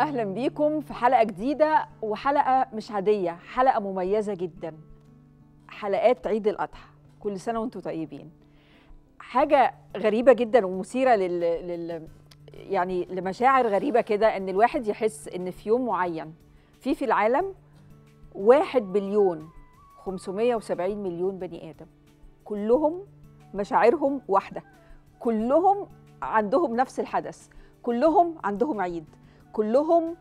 اهلا بيكم في حلقه جديده وحلقه مش عاديه حلقه مميزه جدا حلقات عيد الاضحى كل سنه وانتم طيبين حاجه غريبه جدا ومثيره لل, لل... يعني لمشاعر غريبه كده ان الواحد يحس ان في يوم معين في في العالم واحد بليون 570 مليون بني ادم كلهم مشاعرهم واحده كلهم عندهم نفس الحدث كلهم عندهم عيد كلهم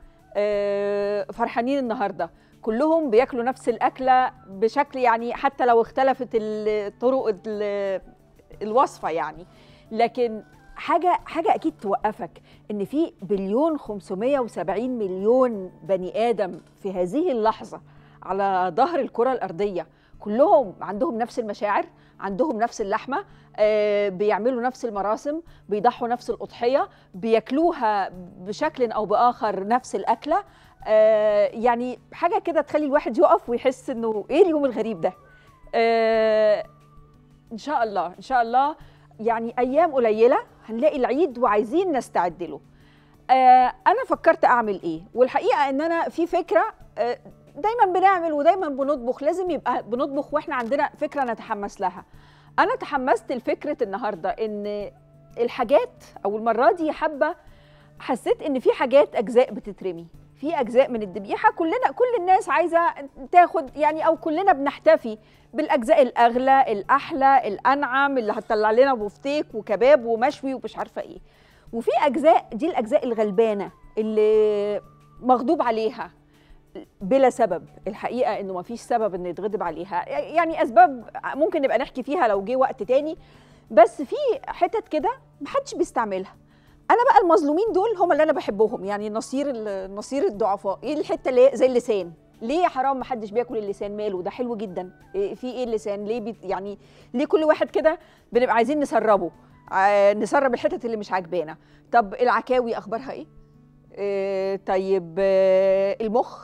آه، فرحانين النهارده كلهم بياكلوا نفس الاكله بشكل يعني حتى لو اختلفت الطرق ال- الوصفه يعني لكن حاجه حاجه اكيد توقفك ان في بليون 570 مليون بني ادم في هذه اللحظه على ظهر الكره الارضيه كلهم عندهم نفس المشاعر عندهم نفس اللحمه آه، بيعملوا نفس المراسم بيضحوا نفس الاضحيه بياكلوها بشكل او باخر نفس الاكله آه، يعني حاجه كده تخلي الواحد يقف ويحس انه ايه اليوم الغريب ده آه، ان شاء الله ان شاء الله يعني ايام قليله هنلاقي العيد وعايزين نستعد له آه، انا فكرت اعمل ايه والحقيقه ان انا في فكره آه، دايما بنعمل ودايما بنطبخ لازم يبقى بنطبخ واحنا عندنا فكره نتحمس لها انا تحمست لفكره النهارده ان الحاجات او المره دي حابه حسيت ان في حاجات اجزاء بتترمي في اجزاء من الذبيحه كلنا كل الناس عايزه تاخد يعني او كلنا بنحتفي بالاجزاء الاغلى الاحلى الانعم اللي هتطلع لنا بفتيك وكباب ومشوي ومش عارفه ايه وفي اجزاء دي الاجزاء الغلبانه اللي مغضوب عليها بلا سبب الحقيقه انه ما فيش سبب ان يتغضب عليها يعني اسباب ممكن نبقى نحكي فيها لو جه وقت تاني بس في حتت كده محدش بيستعملها انا بقى المظلومين دول هم اللي انا بحبهم يعني نصير ال- نصير الضعفاء ايه الحته اللي هي زي اللسان ليه يا حرام ما حدش بياكل اللسان ماله ده حلو جدا إيه في ايه اللسان ليه بي يعني ليه كل واحد كده بنبقى عايزين نسربه ع- نسرب الحتت اللي مش عاجبانا طب العكاوي اخبارها ايه, إيه طيب آه، المخ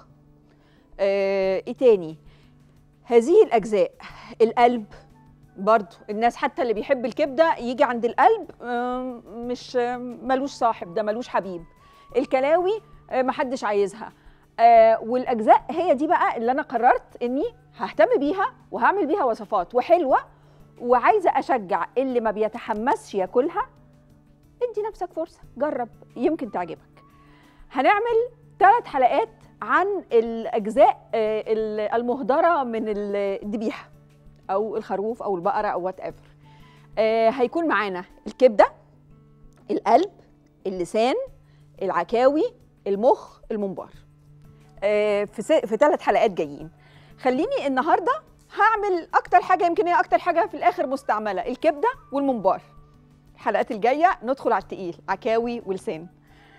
آه، ايه تاني هذه الاجزاء القلب برضو الناس حتى اللي بيحب الكبده يجي عند القلب آم، مش آم، ملوش صاحب ده ملوش حبيب الكلاوي آه، محدش عايزها آه، والاجزاء هي دي بقى اللي انا قررت اني ههتم بيها وهعمل بيها وصفات وحلوه وعايزه اشجع اللي ما بيتحمسش ياكلها ادي نفسك فرصه جرب يمكن تعجبك هنعمل ثلاث حلقات عن الاجزاء آه، ال- المهدره من الذبيحه او الخروف او البقره او وات ايفر هيكون معانا الكبده القلب اللسان العكاوي المخ الممبار آه، في س- في ثلاث حلقات جايين خليني النهارده هعمل اكتر حاجه يمكن هي اكتر حاجه في الاخر مستعمله الكبده والممبار الحلقات الجايه ندخل على التقيل عكاوي ولسان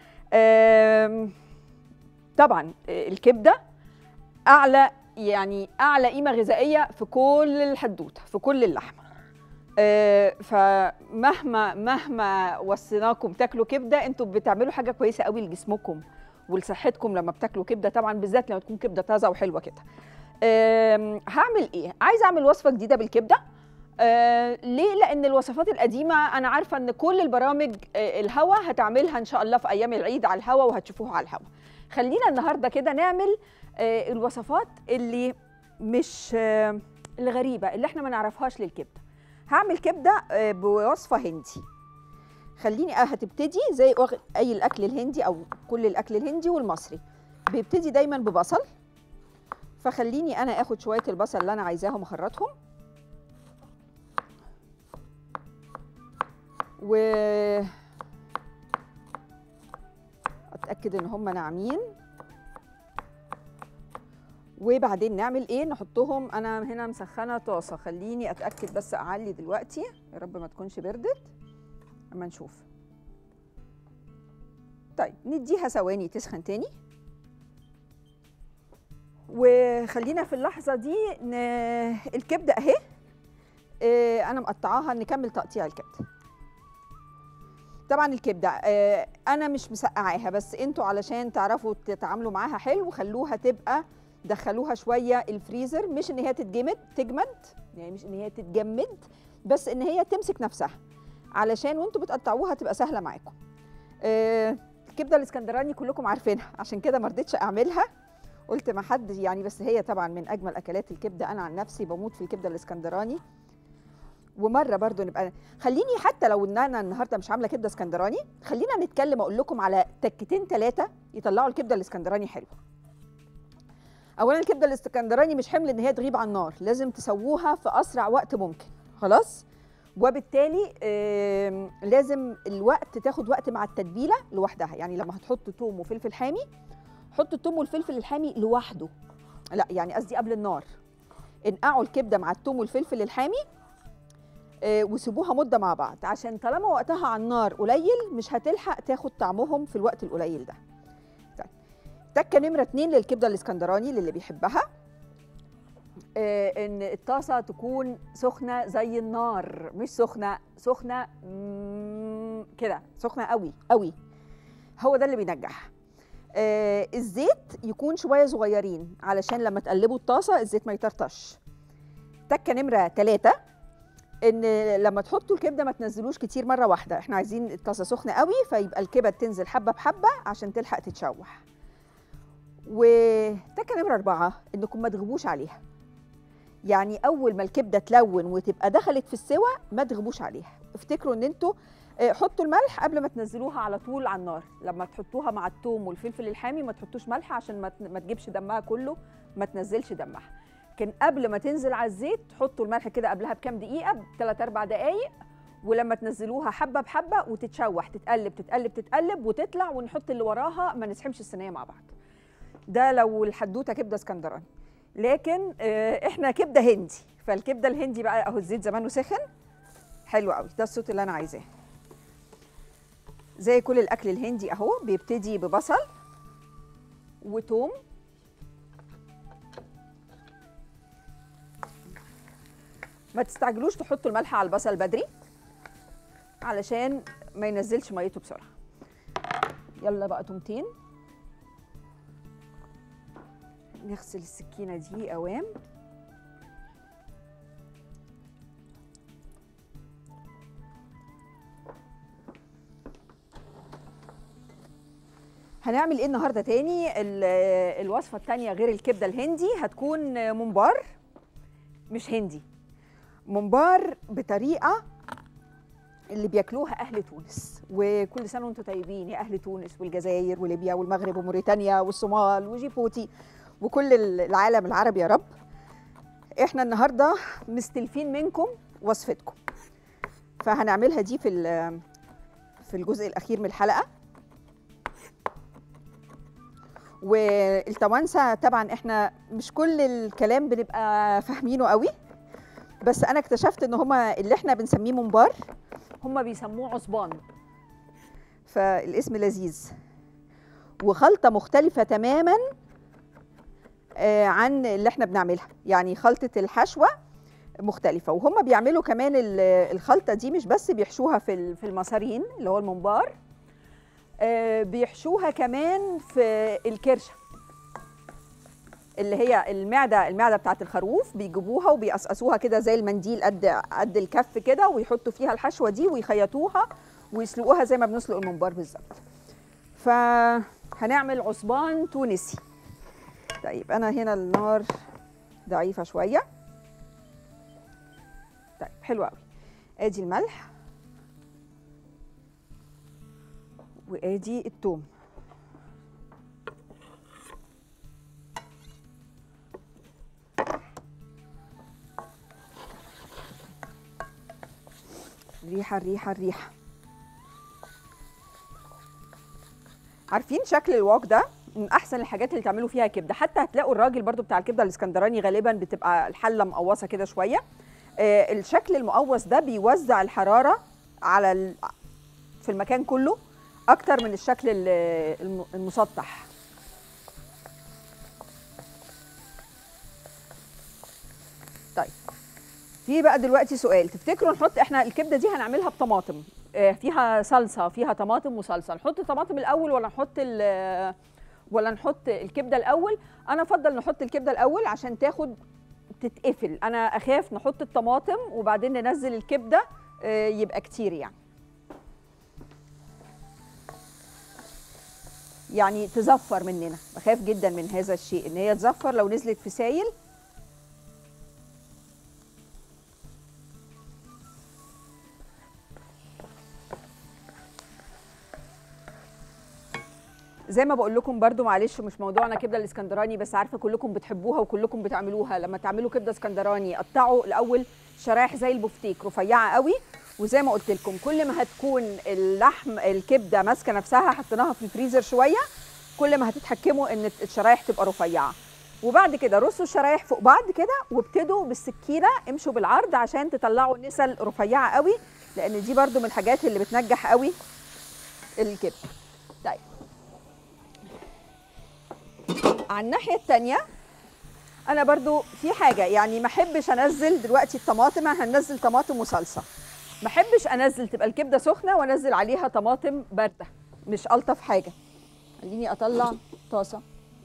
آم، طبعا آه، الكبده اعلى يعني اعلى قيمه غذائيه في كل الحدوته في كل اللحمه آه، فمهما مهما وصيناكم تاكلوا كبده انتوا بتعملوا حاجه كويسه قوي لجسمكم ولصحتكم لما بتاكلوا كبده طبعا بالذات لما تكون كبده طازه وحلوه كده آم، هعمل ايه عايزه اعمل وصفه جديده بالكبده آه ليه لان الوصفات القديمه انا عارفه ان كل البرامج آه الهوا هتعملها ان شاء الله في ايام العيد على الهوا وهتشوفوها على الهوا خلينا النهارده كده نعمل آه الوصفات اللي مش آه الغريبه اللي احنا ما نعرفهاش للكبده هعمل كبده آه بوصفه هندي خليني آه هتبتدي زي واخد اي الاكل الهندي او كل الاكل الهندي والمصري بيبتدي دايما ببصل فخليني انا اخد شويه البصل اللي انا عايزاهم اخرطهم و اتاكد ان هم ناعمين وبعدين نعمل ايه نحطهم انا هنا مسخنه طاسه خليني اتاكد بس اعلي دلوقتي يا رب ما تكونش بردت اما نشوف طيب نديها ثواني تسخن تاني وخلينا في اللحظه دي ن... الكبده اهي آه، انا مقطعاها نكمل تقطيع الكبده طبعا الكبده آه، انا مش مسقعاها بس انتوا علشان تعرفوا تتعاملوا معاها حلو خلوها تبقى دخلوها شويه الفريزر مش ان هي تتجمد تجمد يعني مش ان هي تتجمد بس ان هي تمسك نفسها علشان وانتوا بتقطعوها تبقى سهله معاكم آه، الكبده الاسكندراني كلكم عارفينها عشان كده ما رضيتش اعملها قلت ما حد يعني بس هي طبعا من اجمل اكلات الكبده انا عن نفسي بموت في الكبده الاسكندراني ومره برضو نبقى خليني حتى لو ان انا النهارده مش عامله كبده اسكندراني خلينا نتكلم اقول لكم على تكتين ثلاثه يطلعوا الكبده الاسكندراني حلوه اولا الكبده الاسكندراني مش حمل ان هي تغيب على النار لازم تسووها في اسرع وقت ممكن خلاص وبالتالي آم، لازم الوقت تاخد وقت مع التتبيله لوحدها يعني لما هتحط توم وفلفل حامي حط التوم والفلفل الحامي لوحده لا يعني قصدي قبل النار انقعوا الكبده مع التوم والفلفل الحامي آه، وسيبوها مده مع بعض عشان طالما وقتها على النار قليل مش هتلحق تاخد طعمهم في الوقت القليل ده طيب تكه نمره اتنين للكبده الاسكندراني للي بيحبها آه، ان الطاسه تكون سخنه زي النار مش سخنه سخنه مم، كده سخنه قوي قوي هو ده اللي بينجح آه الزيت يكون شويه صغيرين علشان لما تقلبوا الطاسه الزيت ما يطرطش تكه نمره ثلاثة ان لما تحطوا الكبده ما تنزلوش كتير مره واحده احنا عايزين الطاسه سخنه قوي فيبقى الكبد تنزل حبه بحبه عشان تلحق تتشوح وتكه نمره أربعة انكم ما تغبوش عليها يعني اول ما الكبده تلون وتبقى دخلت في السوى ما تغبوش عليها افتكروا ان انتوا آه، حطوا الملح قبل ما تنزلوها على طول على النار لما تحطوها مع الثوم والفلفل الحامي ما تحطوش ملح عشان ما ت- ما تجيبش دمها كله ما تنزلش دمها لكن قبل ما تنزل على الزيت حطوا الملح كده قبلها بكام دقيقه بثلاث اربع دقائق ولما تنزلوها حبه بحبه وتتشوح تتقلب تتقلب تتقلب وتطلع ونحط اللي وراها ما نسحمش الصينيه مع بعض ده لو الحدوته كبده اسكندراني لكن آه، احنا كبده هندي فالكبده الهندي بقى اهو الزيت زمانه سخن حلو قوي ده الصوت اللي انا عايزاه زي كل الاكل الهندي اهو بيبتدي ببصل وتوم ما تستعجلوش تحطوا الملح على البصل بدري علشان ما ينزلش ميته بسرعه يلا بقى تومتين نغسل السكينه دي اوام هنعمل ايه النهارده تاني ال- الوصفه التانيه غير الكبده الهندي هتكون ممبار مش هندي ممبار بطريقه اللي بياكلوها اهل تونس وكل سنه وانتم طيبين يا اهل تونس والجزائر وليبيا والمغرب وموريتانيا والصومال وجيبوتي وكل العالم العربي يا رب احنا النهارده مستلفين منكم وصفتكم فهنعملها دي في ال- في الجزء الاخير من الحلقه والتوانسه طبعا احنا مش كل الكلام بنبقى فاهمينه قوي بس انا اكتشفت ان هما اللي احنا بنسميه ممبار هما بيسموه عصبان فالاسم لذيذ وخلطه مختلفه تماما آه، عن اللي احنا بنعملها يعني خلطه الحشوه مختلفه وهم بيعملوا كمان ال- الخلطه دي مش بس بيحشوها في ال- في المصارين اللي هو الممبار آه، بيحشوها كمان في الكرشه اللي هي المعده المعده بتاعت الخروف بيجيبوها وبيقصقصوها كده زي المنديل قد قد الكف كده ويحطوا فيها الحشوه دي ويخيطوها ويسلقوها زي ما بنسلق الممبار بالظبط فهنعمل عصبان تونسي طيب انا هنا النار ضعيفه شويه طيب حلو قوي ادي الملح وادي الثوم الريحه الريحه الريحه عارفين شكل الواك ده من احسن الحاجات اللي تعملوا فيها كبده حتى هتلاقوا الراجل برضو بتاع الكبده الاسكندراني غالبا بتبقى الحله مقوصه كده شويه آه، الشكل المقوس ده بيوزع الحراره على ال... في المكان كله اكتر من الشكل ال- الم- المسطح طيب في بقى دلوقتي سؤال تفتكروا نحط احنا الكبده دي هنعملها بطماطم آه، فيها صلصه فيها طماطم وصلصه نحط طماطم الاول ولا نحط ال- ولا نحط الكبده الاول انا افضل نحط الكبده الاول عشان تاخد تتقفل انا اخاف نحط الطماطم وبعدين ننزل الكبده آه، يبقى كتير يعني يعني تزفر مننا بخاف جدا من هذا الشيء ان هي تزفر لو نزلت في سايل زي ما بقول لكم برضو معلش مش موضوعنا كبده الاسكندراني بس عارفه كلكم بتحبوها وكلكم بتعملوها لما تعملوا كبده اسكندراني قطعوا الاول شرايح زي البفتيك رفيعه قوي وزي ما قلت لكم كل ما هتكون اللحم الكبده ماسكه نفسها حطيناها في الفريزر شويه كل ما هتتحكموا ان الشرايح تبقى رفيعه وبعد كده رصوا الشرايح فوق بعض كده وابتدوا بالسكينه امشوا بالعرض عشان تطلعوا نسل رفيعه قوي لان دي برضو من الحاجات اللي بتنجح قوي الكبده طيب على الناحيه الثانيه انا برضو في حاجه يعني ما احبش انزل دلوقتي الطماطم هننزل طماطم وصلصه ما احبش انزل تبقى الكبده سخنه وانزل عليها طماطم بارده مش الطف حاجه خليني اطلع طاسه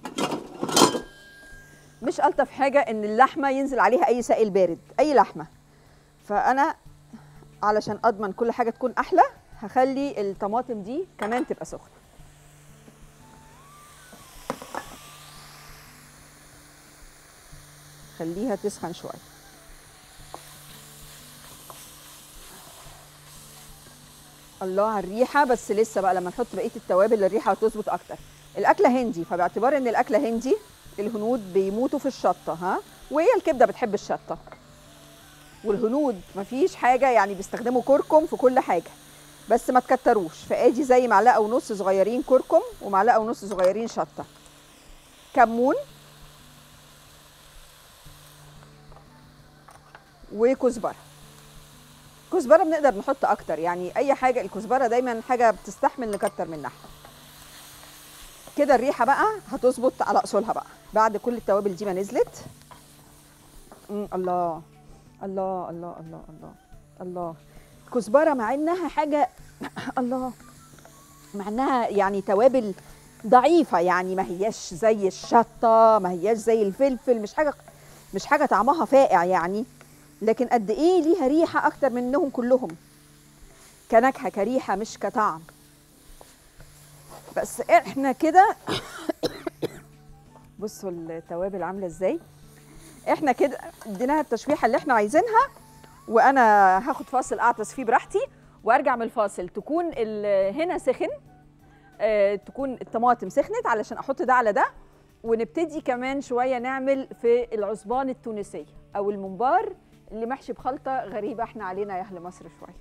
مش الطف حاجه ان اللحمه ينزل عليها اي سائل بارد اي لحمه فانا علشان اضمن كل حاجه تكون احلى هخلي الطماطم دي كمان تبقى سخنه خليها تسخن شويه الله على الريحه بس لسه بقى لما نحط بقيه التوابل الريحه هتظبط اكتر الاكله هندي فباعتبار ان الاكله هندي الهنود بيموتوا في الشطه ها وهي الكبده بتحب الشطه والهنود مفيش حاجه يعني بيستخدموا كركم في كل حاجه بس ما تكتروش فادي زي معلقه ونص صغيرين كركم ومعلقه ونص صغيرين شطه كمون وكزبره كزبره بنقدر نحط اكتر يعني اي حاجه الكزبره دايما حاجه بتستحمل نكتر منها كده الريحه بقى هتظبط على اصولها بقى بعد كل التوابل دي ما نزلت مم الله الله الله الله الله الله كزبره مع انها حاجه الله مع انها يعني توابل ضعيفه يعني ما هياش زي الشطه ما هياش زي الفلفل مش حاجه مش حاجه طعمها فائع يعني لكن قد ايه ليها ريحه اكتر منهم كلهم كنكهه كريحه مش كطعم بس احنا كده بصوا التوابل عامله ازاي احنا كده اديناها التشويحه اللي احنا عايزينها وانا هاخد فاصل اعطس فيه براحتي وارجع من الفاصل تكون هنا سخن آه تكون الطماطم سخنت علشان احط ده على ده ونبتدي كمان شويه نعمل في العصبان التونسيه او الممبار اللي محشي بخلطه غريبه احنا علينا يا اهل مصر شويه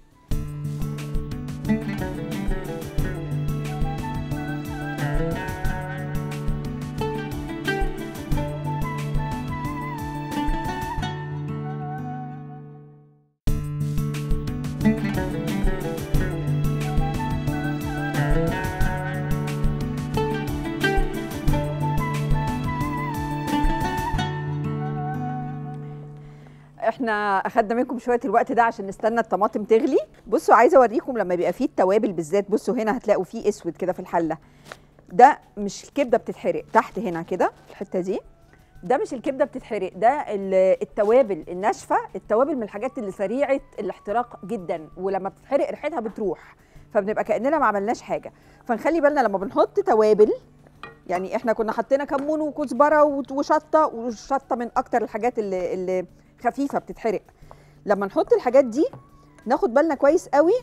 احنا اخدنا منكم شويه الوقت ده عشان نستنى الطماطم تغلي بصوا عايزه اوريكم لما بيبقى فيه التوابل بالذات بصوا هنا هتلاقوا فيه اسود كده في الحله ده مش الكبده بتتحرق تحت هنا كده الحته دي ده مش الكبده بتتحرق ده التوابل الناشفه التوابل من الحاجات اللي سريعه الاحتراق جدا ولما بتتحرق ريحتها بتروح فبنبقى كاننا ما عملناش حاجه فنخلي بالنا لما بنحط توابل يعني احنا كنا حطينا كمون وكزبره وشطه وشطه من اكتر الحاجات اللي, اللي خفيفه بتتحرق لما نحط الحاجات دي ناخد بالنا كويس قوي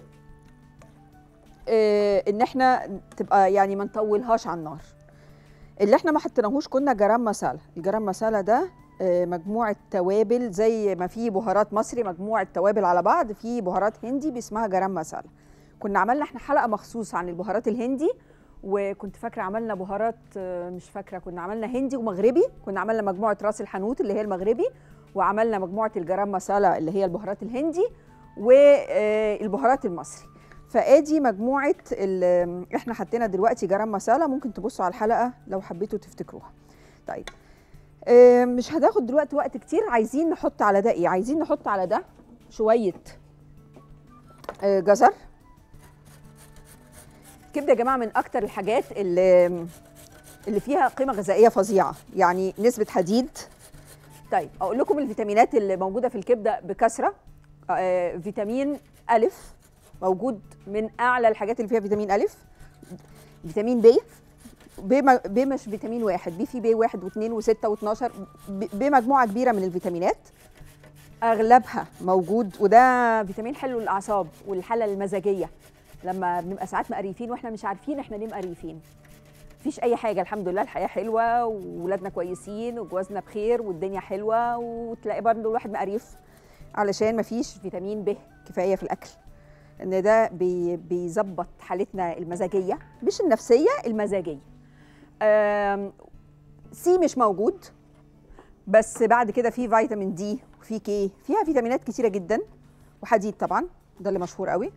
اه ان احنا تبقى يعني ما نطولهاش على النار اللي احنا ما حطيناهوش كنا جرام مسالة الجرام مسالة ده اه مجموعة توابل زي ما في بهارات مصري مجموعة توابل على بعض في بهارات هندي باسمها جرام مسالة كنا عملنا احنا حلقة مخصوص عن البهارات الهندي وكنت فاكره عملنا بهارات مش فاكره كنا عملنا هندي ومغربي كنا عملنا مجموعه راس الحانوت اللي هي المغربي وعملنا مجموعه الجرام مسالة اللي هي البهارات الهندي والبهارات المصري فادي مجموعه احنا حطينا دلوقتي جرام مسالة ممكن تبصوا على الحلقه لو حبيتوا تفتكروها طيب مش هتاخد دلوقتي وقت كتير عايزين نحط على ده ايه عايزين نحط على ده شويه جزر الكبده يا جماعه من اكتر الحاجات اللي اللي فيها قيمه غذائيه فظيعه يعني نسبه حديد طيب اقول لكم الفيتامينات اللي موجوده في الكبده بكثره آه فيتامين الف موجود من اعلى الحاجات اللي فيها فيتامين الف فيتامين ب بي ما- بي مش فيتامين واحد بي في بي واحد واثنين وستة و12 بمجموعه كبيره من الفيتامينات اغلبها موجود وده فيتامين حلو للاعصاب والحاله المزاجيه لما بنبقى ساعات مقريفين واحنا مش عارفين احنا ليه مقريفين مفيش اي حاجه الحمد لله الحياه حلوه وولادنا كويسين وجوازنا بخير والدنيا حلوه وتلاقي برضه الواحد مقريف علشان مفيش فيتامين ب كفايه في الاكل ان ده بي بيظبط حالتنا المزاجيه مش النفسيه المزاجيه آم، سي مش موجود بس بعد كده في فيتامين دي وفي كي فيها فيتامينات كتيره جدا وحديد طبعا ده اللي مشهور قوي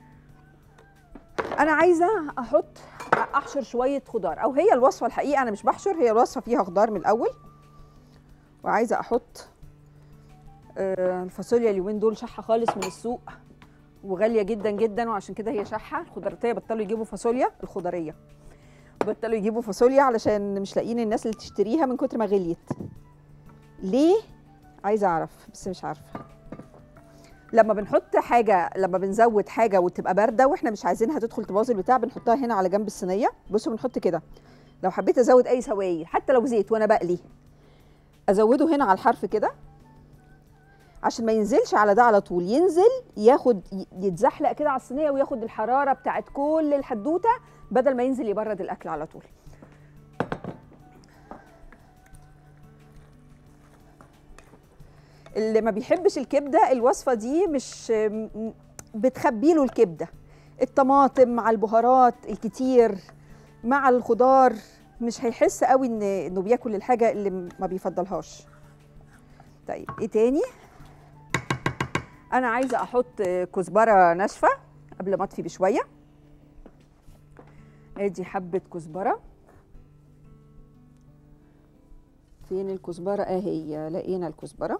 انا عايزه احط احشر شويه خضار او هي الوصفه الحقيقه انا مش بحشر هي الوصفه فيها خضار من الاول وعايزه احط آه، الفاصوليا اليومين دول شحه خالص من السوق وغاليه جدا جدا وعشان كده هي شحه الخضرواتيه بطلوا يجيبوا فاصوليا الخضريه بطلوا يجيبوا فاصوليا علشان مش لاقيين الناس اللي تشتريها من كتر ما غليت ليه عايزه اعرف بس مش عارفه لما بنحط حاجه لما بنزود حاجه وتبقى بارده واحنا مش عايزينها تدخل تبوظ البتاع بنحطها هنا على جنب الصينيه بصوا بنحط كده لو حبيت ازود اي سوائل حتى لو زيت وانا بقلي ازوده هنا على الحرف كده عشان ما ينزلش على ده على طول ينزل ياخد يتزحلق كده على الصينيه وياخد الحراره بتاعت كل الحدوته بدل ما ينزل يبرد الاكل على طول اللي ما بيحبش الكبده الوصفه دي مش م- بتخبي له الكبده الطماطم مع البهارات الكتير مع الخضار مش هيحس قوي ان انه بياكل الحاجه اللي م- ما بيفضلهاش طيب ايه تاني انا عايزه احط كزبره ناشفه قبل ما اطفي بشويه ادي حبه كزبره فين الكزبره اهي لقينا الكزبره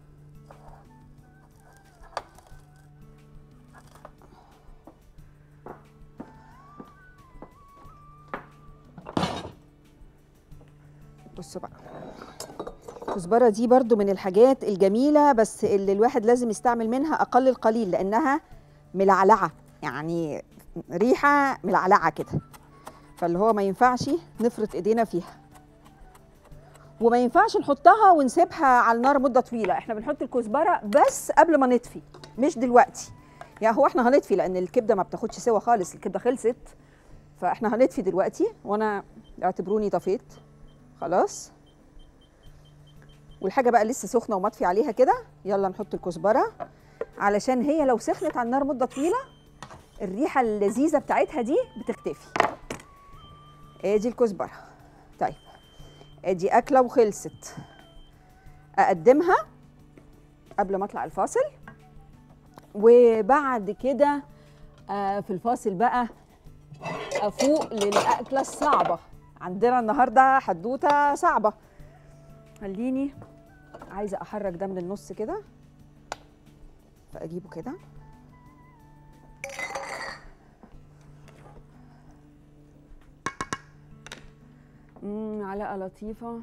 بصوا بقى الكزبره دي برضو من الحاجات الجميله بس اللي الواحد لازم يستعمل منها اقل القليل لانها ملعلعه يعني ريحه ملعلعه كده فاللي هو ما ينفعش نفرط ايدينا فيها وما ينفعش نحطها ونسيبها على النار مده طويله احنا بنحط الكزبره بس قبل ما نطفي مش دلوقتي يعني هو احنا هنطفي لان الكبده ما بتاخدش سوا خالص الكبده خلصت فاحنا هنطفي دلوقتي وانا اعتبروني طفيت خلاص والحاجه بقى لسه سخنه ومطفي عليها كده يلا نحط الكزبره علشان هي لو سخنت على النار مده طويله الريحه اللذيذه بتاعتها دي بتختفي ادي الكزبره طيب ادي اكله وخلصت اقدمها قبل ما اطلع الفاصل وبعد كده آه، في الفاصل بقى افوق للاكله الصعبه عندنا النهارده حدوته صعبه خليني عايزه احرك ده من النص كده فاجيبه كده مم، معلقه لطيفه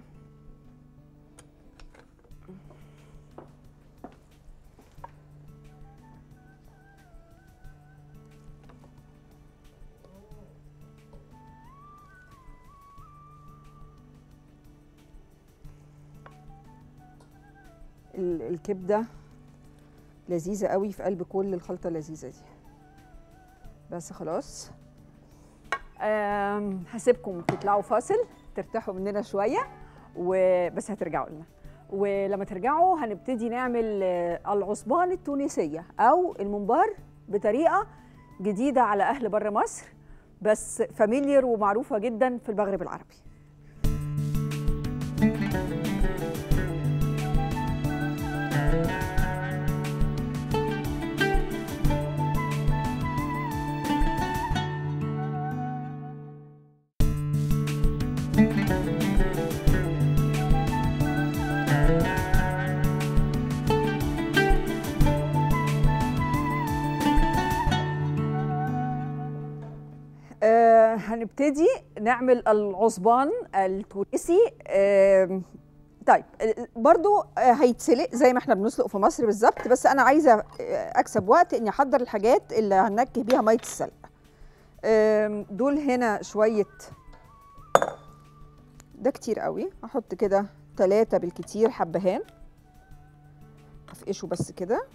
ال- الكبده لذيذه قوي في قلب كل الخلطه اللذيذه دي بس خلاص آم، هسيبكم تطلعوا فاصل ترتاحوا مننا شويه وبس هترجعوا لنا ولما ترجعوا هنبتدي نعمل آه، العصبان التونسيه او الممبار بطريقه جديده على اهل بره مصر بس فاميليار ومعروفه جدا في المغرب العربي آه هنبتدي نعمل العصبان التونسي آه طيب آه، برضو آه هيتسلق زي ما احنا بنسلق في مصر بالظبط بس انا عايزه آه، اكسب وقت اني احضر الحاجات اللي هنكه بيها ميه السلق آم، دول هنا شويه ده كتير قوي هحط كده ثلاثة بالكتير حبهان افقشه بس كده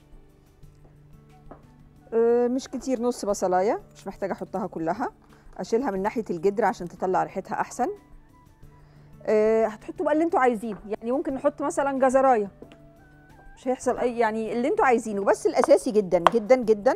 آه، مش كتير نص بصلايه مش محتاجه احطها كلها اشيلها من ناحيه الجدر عشان تطلع ريحتها احسن آه، هتحطوا بقى اللي انتوا عايزينه يعني ممكن نحط مثلا جزرايه مش هيحصل اي يعني اللي انتوا عايزينه بس الاساسي جدا جدا جدا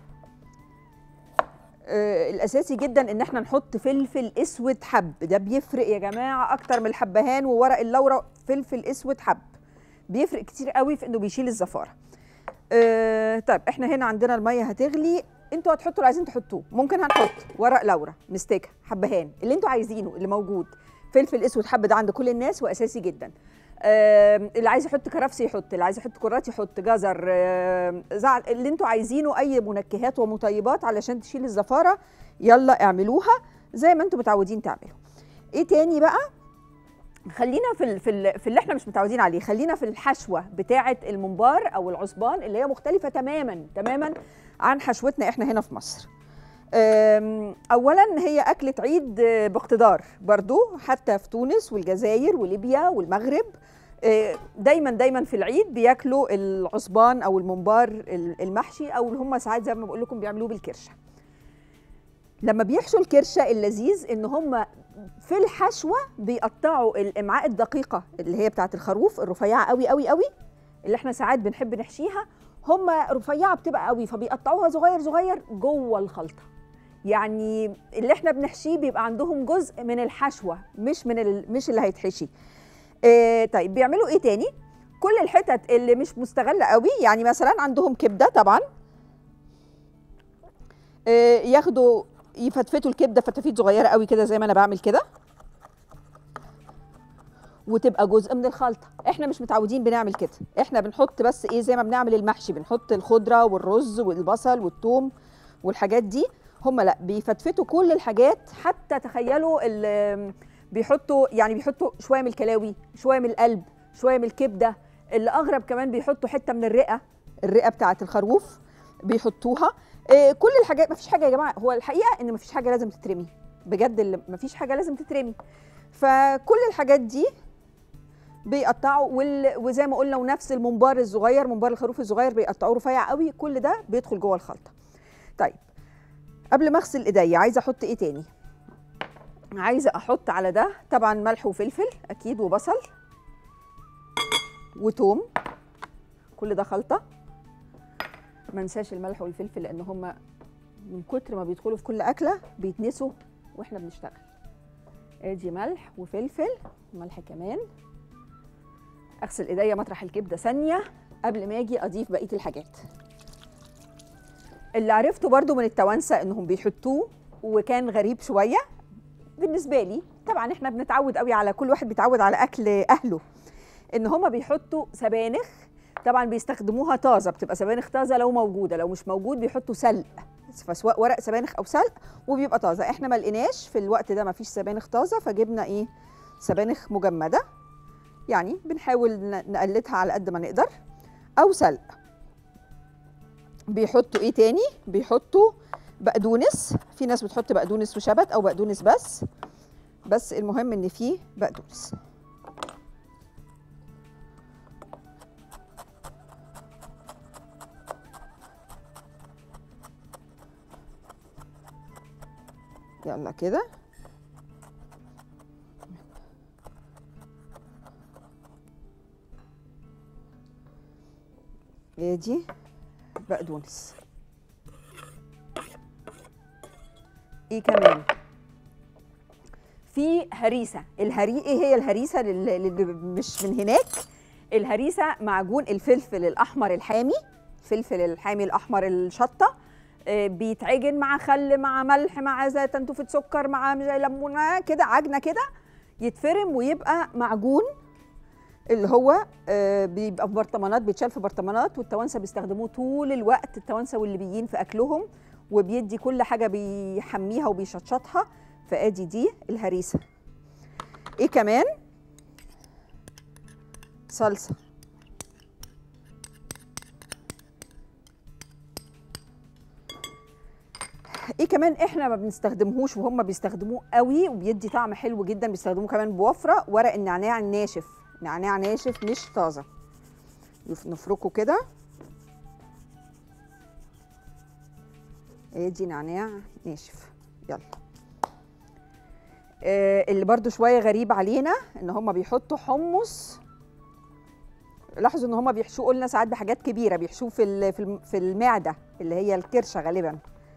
آه، الاساسي جدا ان احنا نحط فلفل اسود حب ده بيفرق يا جماعه اكتر من الحبهان وورق اللورا فلفل اسود حب بيفرق كتير قوي في انه بيشيل الزفاره آه طيب احنا هنا عندنا الميه هتغلي انتوا هتحطوا اللي عايزين تحطوه ممكن هنحط ورق لورا مستكه حبهان اللي انتوا عايزينه اللي موجود فلفل اسود حب ده عند كل الناس واساسي جدا آه اللي عايز يحط كرفس يحط اللي عايز يحط كرات يحط جزر آه زعل اللي انتوا عايزينه اي منكهات ومطيبات علشان تشيل الزفاره يلا اعملوها زي ما انتوا متعودين تعملوا ايه تاني بقى خلينا في ال في ال في اللي احنا مش متعودين عليه خلينا في الحشوه بتاعه الممبار او العصبان اللي هي مختلفه تماما تماما عن حشوتنا احنا هنا في مصر أم، اولا هي اكله عيد آه، باقتدار برضو حتى في تونس والجزائر وليبيا والمغرب آه، دايما دايما في العيد بياكلوا العصبان او الممبار ال- المحشي او اللي هم ساعات زي ما بقول لكم بيعملوه بالكرشه لما بيحشوا الكرشه اللذيذ ان هم في الحشوه بيقطعوا الامعاء الدقيقه اللي هي بتاعه الخروف الرفيعه قوي قوي قوي اللي احنا ساعات بنحب نحشيها هم رفيعه بتبقى قوي فبيقطعوها صغير صغير جوه الخلطه يعني اللي احنا بنحشيه بيبقى عندهم جزء من الحشوه مش من ال... مش اللي هيتحشي اه طيب بيعملوا ايه تاني كل الحتت اللي مش مستغله قوي يعني مثلا عندهم كبده طبعا اه ياخدوا يفتفتوا الكبده فتافيت صغيره قوي كده زي ما انا بعمل كده وتبقى جزء من الخلطه احنا مش متعودين بنعمل كده احنا بنحط بس ايه زي ما بنعمل المحشي بنحط الخضره والرز والبصل والثوم والحاجات دي هم لا بيفتفتوا كل الحاجات حتى تخيلوا ال- بيحطوا يعني بيحطوا شويه من الكلاوي شويه من القلب شويه من الكبده اللي اغرب كمان بيحطوا حته من الرئه الرئه بتاعه الخروف بيحطوها إيه كل الحاجات مفيش حاجه يا جماعه هو الحقيقه ان مفيش حاجه لازم تترمي بجد اللي مفيش حاجه لازم تترمي فكل الحاجات دي بيقطعوا وال... وزي ما قلنا ونفس الممبار الصغير ممبار الخروف الصغير بيقطعوه رفيع قوي كل ده بيدخل جوه الخلطه طيب قبل ما اغسل ايديا عايزه احط ايه تاني عايزه احط على ده طبعا ملح وفلفل اكيد وبصل وتوم كل ده خلطه ما ننساش الملح والفلفل لان هم من كتر ما بيدخلوا في كل اكله بيتنسوا واحنا بنشتغل ادي ملح وفلفل ملح كمان اغسل ايديا مطرح الكبده ثانيه قبل ما اجي اضيف بقيه الحاجات اللي عرفته برضو من التوانسه انهم بيحطوه وكان غريب شويه بالنسبه لي طبعا احنا بنتعود قوي على كل واحد بيتعود على اكل اهله ان هما بيحطوا سبانخ طبعا بيستخدموها طازه بتبقى سبانخ طازه لو موجوده لو مش موجود بيحطوا سلق فسواء ورق سبانخ او سلق وبيبقى طازه احنا ما لقيناش في الوقت ده ما فيش سبانخ طازه فجبنا ايه سبانخ مجمده يعني بنحاول ن- نقلدها على قد ما نقدر او سلق بيحطوا ايه تاني بيحطوا بقدونس في ناس بتحط بقدونس وشبت او بقدونس بس بس المهم ان فيه بقدونس يلا كده ادي بقدونس ايه كمان في هريسه الهري ايه هي الهريسه لل- اللي مش من هناك الهريسه معجون الفلفل الاحمر الحامي الفلفل الحامي الاحمر الشطه آه، بيتعجن مع خل مع ملح مع زيت تنتوفه سكر مع ليمون مع كده عجنه كده يتفرم ويبقى معجون اللي هو آه، بيبقى في برطمانات بيتشال في برطمانات والتوانسه بيستخدموه طول الوقت التوانسه والليبيين في اكلهم وبيدي كل حاجه بيحميها وبيشطشطها فادي دي الهريسه ايه كمان صلصه ايه كمان احنا ما بنستخدمهوش وهم بيستخدموه قوي وبيدي طعم حلو جدا بيستخدموه كمان بوفره ورق النعناع الناشف نعناع ناشف مش طازه يف- نفركه كده ادي نعناع ناشف يلا آه اللي برضو شويه غريب علينا ان هم بيحطوا حمص لاحظوا ان هم بيحشوه لنا ساعات بحاجات كبيره بيحشوه في ال- في الم- في المعده اللي هي الكرشه غالبا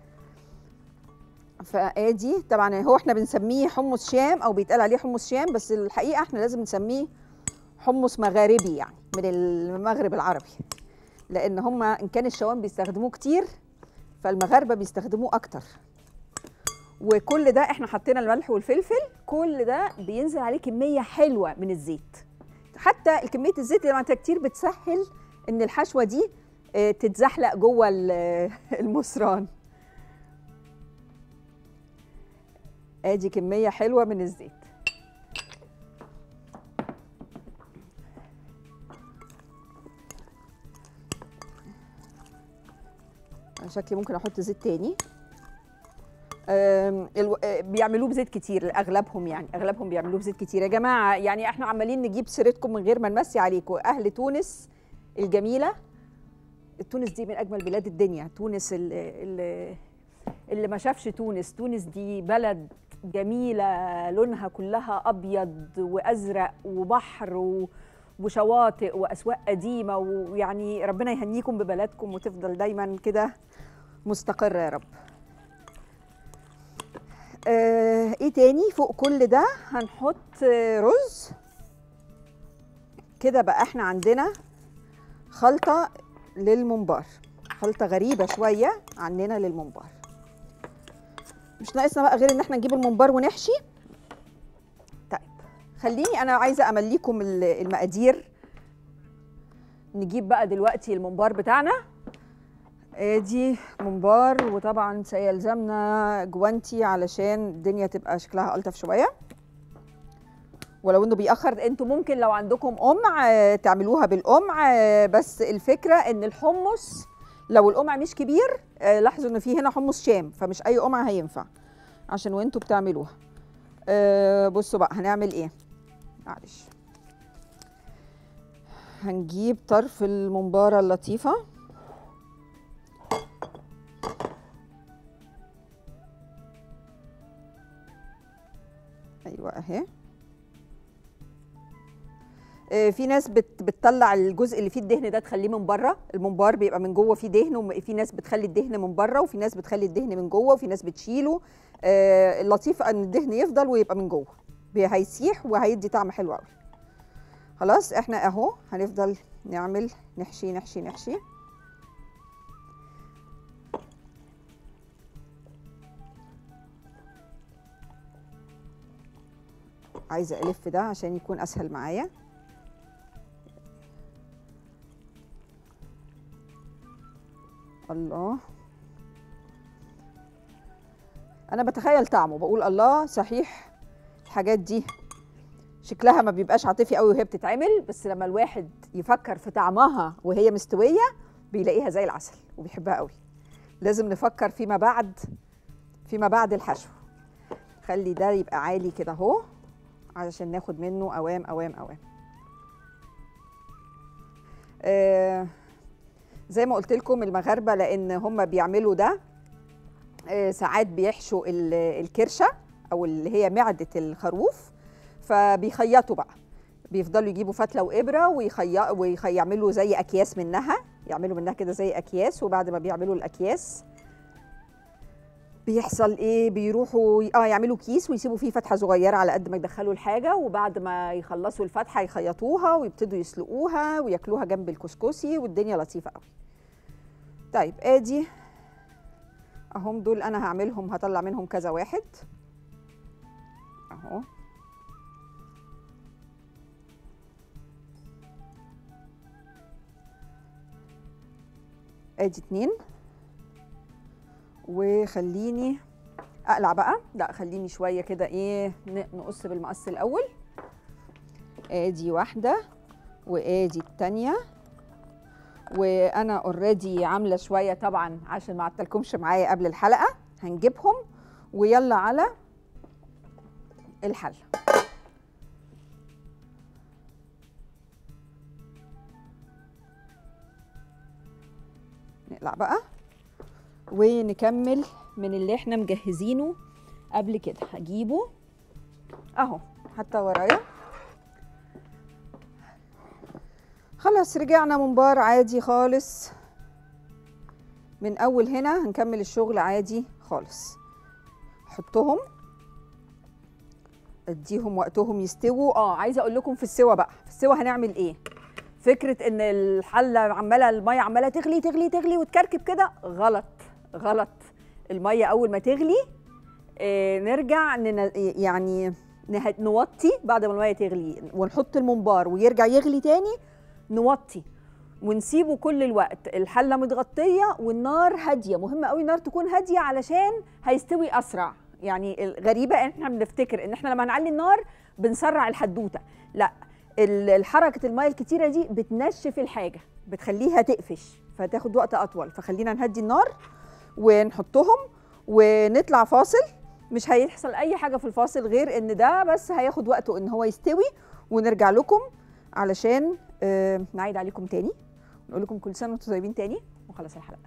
فادي طبعا هو احنا بنسميه حمص شام او بيتقال عليه حمص شام بس الحقيقه احنا لازم نسميه حمص مغاربي يعني من المغرب العربي لان هم ان كان الشوام بيستخدموه كتير فالمغاربه بيستخدموه اكتر وكل ده احنا حطينا الملح والفلفل كل ده بينزل عليه كميه حلوه من الزيت حتى كميه الزيت اللي عملتها كتير بتسهل ان الحشوه دي آه، تتزحلق جوه ال- المصران ادي كميه حلوه من الزيت أنا شكلي ممكن احط زيت تاني أم، الو- آه، بيعملوه بزيت كتير اغلبهم يعني اغلبهم بيعملوه بزيت كتير يا جماعه يعني احنا عمالين نجيب سيرتكم من غير ما نمسي عليكم اهل تونس الجميله تونس دي من اجمل بلاد الدنيا تونس اللي, اللي, اللي ما شافش تونس تونس دي بلد جميله لونها كلها ابيض وازرق وبحر و وشواطئ واسواق قديمه ويعني ربنا يهنيكم ببلدكم وتفضل دايما كده مستقره يا رب آه ايه تاني فوق كل ده هنحط آه، رز كده بقى احنا عندنا خلطه للممبار خلطه غريبه شويه عننا للممبار مش ناقصنا بقى غير ان احنا نجيب الممبار ونحشي طيب خليني انا عايزه امليكم ال- المقادير نجيب بقى دلوقتي الممبار بتاعنا ادي ممبار وطبعا سيلزمنا جوانتي علشان الدنيا تبقى شكلها الطف شويه ولو انه بيأخر انتوا ممكن لو عندكم قمع آه، تعملوها بالقمع آه، بس الفكره ان الحمص لو القمع مش كبير آه، لاحظوا ان في هنا حمص شام فمش اي قمع هينفع عشان وانتوا بتعملوها آه، بصوا بقى هنعمل ايه معلش هنجيب طرف الممبارة اللطيفة ايوه اهي آه، في ناس بت بتطلع الجزء اللي فيه الدهن ده تخليه من بره الممبار بيبقى من جوه فيه دهن وفي ناس بتخلي الدهن من بره وفي ناس بتخلي الدهن من جوه وفي ناس بتشيله آه، اللطيف ان الدهن يفضل ويبقى من جوه بي- هيسيح وهيدي طعم حلو قوي خلاص احنا اهو هنفضل نعمل نحشي نحشي نحشي عايزه الف ده عشان يكون اسهل معايا الله انا بتخيل طعمه بقول الله صحيح الحاجات دي شكلها ما بيبقاش عاطفي قوي وهي بتتعمل بس لما الواحد يفكر في طعمها وهي مستويه بيلاقيها زي العسل وبيحبها قوي لازم نفكر فيما بعد فيما بعد الحشو خلي ده يبقى عالي كده اهو علشان ناخد منه اوام اوام اوام آه زي ما قلت لكم المغاربه لان هم بيعملوا ده آه ساعات بيحشوا ال- الكرشه او اللي هي معده الخروف فبيخيطوا بقى بيفضلوا يجيبوا فتله وابره ويخي... ويعملوا زي اكياس منها يعملوا منها كده زي اكياس وبعد ما بيعملوا الاكياس بيحصل ايه بيروحوا ي- اه يعملوا كيس ويسيبوا فيه فتحه صغيره على قد ما يدخلوا الحاجه وبعد ما يخلصوا الفتحه يخيطوها ويبتدوا يسلقوها وياكلوها جنب الكسكسي والدنيا لطيفه قوي طيب ادي اهم دول انا هعملهم هطلع منهم كذا واحد اهو ادي اتنين وخليني اقلع بقى لا خليني شويه كده ايه ن- نقص بالمقص الاول ادي واحده وادي التانيه وانا اوريدي عامله شويه طبعا عشان ما عطلكمش معايا قبل الحلقه هنجيبهم ويلا على الحل نقلع بقى ونكمل من اللي احنا مجهزينه قبل كده هجيبه اهو حتى ورايا خلاص رجعنا منبار عادي خالص من اول هنا هنكمل الشغل عادي خالص حطهم اديهم وقتهم يستووا اه عايزه اقول لكم في السوا بقى في السوا هنعمل ايه فكره ان الحله عماله الميه عماله تغلي تغلي تغلي وتكركب كده غلط غلط الميه اول ما تغلي آه نرجع نن... يعني نه... نوطي بعد ما الميه تغلي ونحط الممبار ويرجع يغلي تاني نوطي ونسيبه كل الوقت الحله متغطيه والنار هاديه مهم قوي النار تكون هاديه علشان هيستوي اسرع يعني الغريبه ان احنا بنفتكر ان احنا لما نعلي النار بنسرع الحدوته لا الحركه الميه الكتيره دي بتنشف الحاجه بتخليها تقفش فتاخد وقت اطول فخلينا نهدي النار ونحطهم ونطلع فاصل مش هيحصل اي حاجه في الفاصل غير ان ده بس هياخد وقته ان هو يستوي ونرجع لكم علشان آه نعيد عليكم تاني نقول لكم كل سنه وانتم طيبين تاني وخلص الحلقه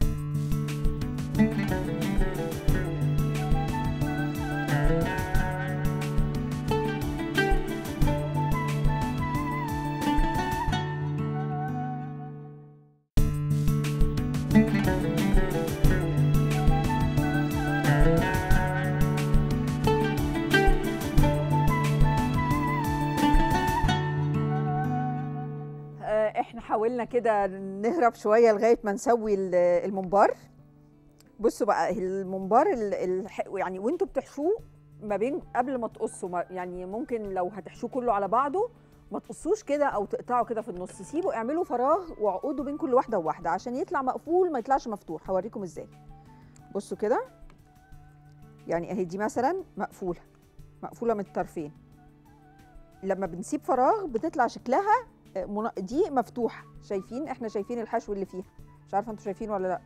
احنا حاولنا كده نهرب شويه لغايه ما نسوي الممبار بصوا بقى الممبار يعني وانتوا بتحشوه ما بين قبل ما تقصوا يعني ممكن لو هتحشوه كله على بعضه ما تقصوش كده او تقطعوا كده في النص سيبوا اعملوا فراغ وعقودوا بين كل واحده وواحده عشان يطلع مقفول ما يطلعش مفتوح هوريكم ازاي بصوا كده يعني اهي دي مثلا مقفوله مقفوله من الطرفين لما بنسيب فراغ بتطلع شكلها دي مفتوحه شايفين احنا شايفين الحشو اللي فيها مش عارفه انتوا شايفين ولا لا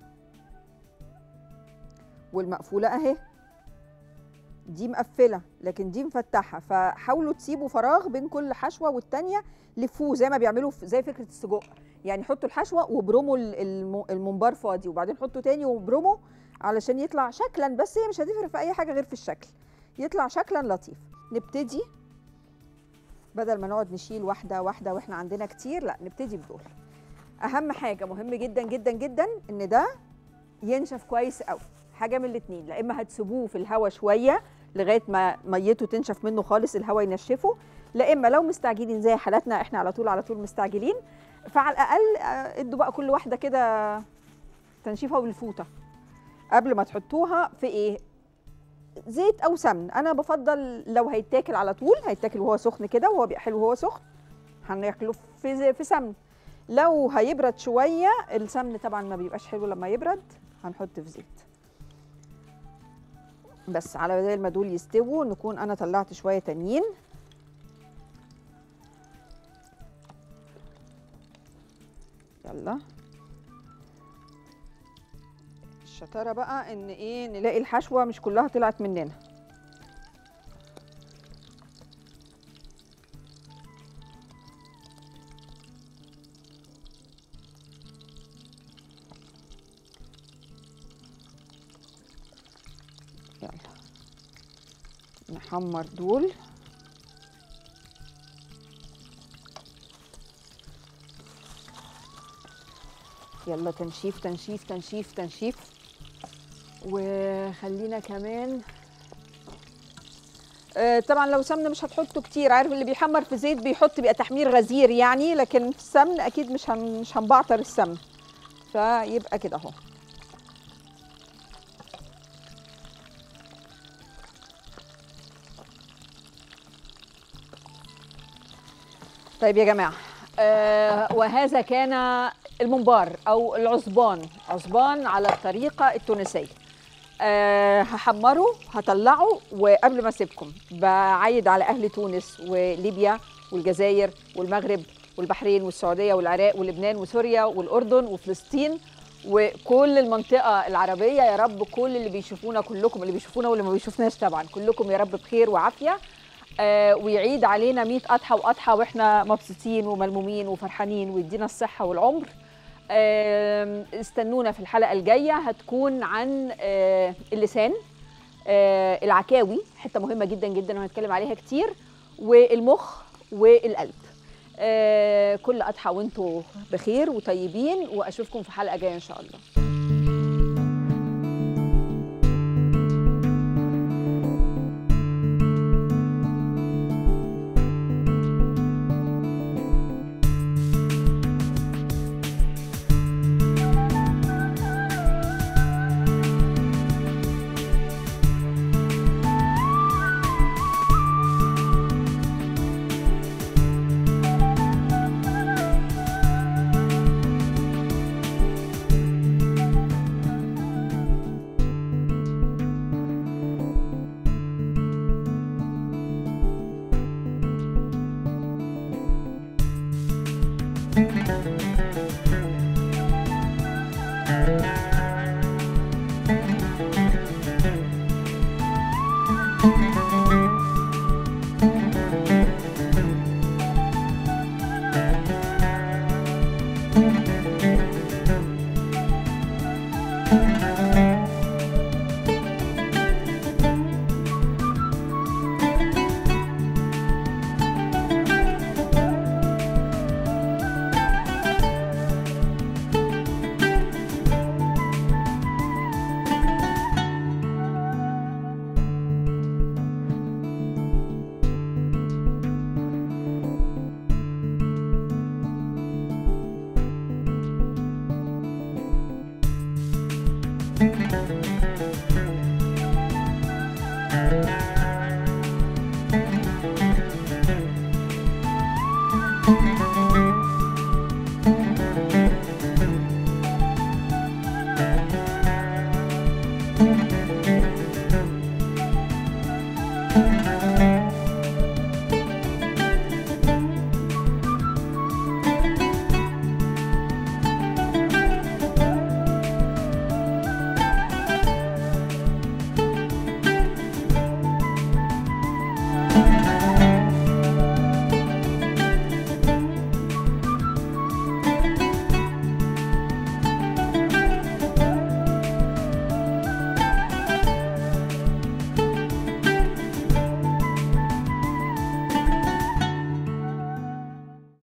والمقفوله اهي دي مقفله لكن دي مفتحه فحاولوا تسيبوا فراغ بين كل حشوه والتانيه لفوه زي ما بيعملوا زي فكره السجق يعني حطوا الحشوه وبرموا الممبار فاضي وبعدين حطوا تاني وبرموا علشان يطلع شكلا بس هي مش هتفرق في اي حاجه غير في الشكل يطلع شكلا لطيف نبتدي بدل ما نقعد نشيل واحده واحده واحنا عندنا كتير لا نبتدي بدول اهم حاجه مهم جدا جدا جدا ان ده ينشف كويس قوي حاجه من الاثنين لا اما هتسيبوه في الهواء شويه لغايه ما ميته تنشف منه خالص الهواء ينشفه لا اما لو مستعجلين زي حالاتنا احنا على طول على طول مستعجلين فعلى الاقل ادوا بقى كل واحده كده تنشيفها بالفوطه قبل ما تحطوها في ايه زيت او سمن انا بفضل لو هيتاكل على طول هيتاكل وهو سخن كده وهو بيبقى حلو وهو سخن هناكله في في سمن لو هيبرد شويه السمن طبعا ما بيبقاش حلو لما يبرد هنحط في زيت بس على بدل ما دول يستووا نكون انا طلعت شويه تانيين يلا الشطاره بقى ان ايه نلاقي الحشوه مش كلها طلعت مننا يلا نحمر دول يلا تنشيف تنشيف تنشيف تنشيف وخلينا كمان آه، طبعا لو سمنه مش هتحطه كتير عارف اللي بيحمر في زيت بيحط بيبقى تحمير غزير يعني لكن في السمن اكيد مش هن مش هنبعتر السمن فيبقى كده اهو طيب يا جماعه آه وهذا كان الممبار او العصبان عصبان على الطريقه التونسيه أه هحمره هطلعه وقبل ما اسيبكم بعيد على اهل تونس وليبيا والجزائر والمغرب والبحرين والسعوديه والعراق ولبنان وسوريا والاردن وفلسطين وكل المنطقه العربيه يا رب كل اللي بيشوفونا كلكم اللي بيشوفونا واللي ما بيشوفناش طبعا كلكم يا رب بخير وعافيه آه ويعيد علينا 100 اضحى واضحى واحنا مبسوطين وملمومين وفرحانين ويدينا الصحه والعمر آه استنونا في الحلقه الجايه هتكون عن آه اللسان آه العكاوي حته مهمه جدا جدا وهنتكلم عليها كتير والمخ والقلب آه كل اضحى وانتم بخير وطيبين واشوفكم في حلقه جايه ان شاء الله thank you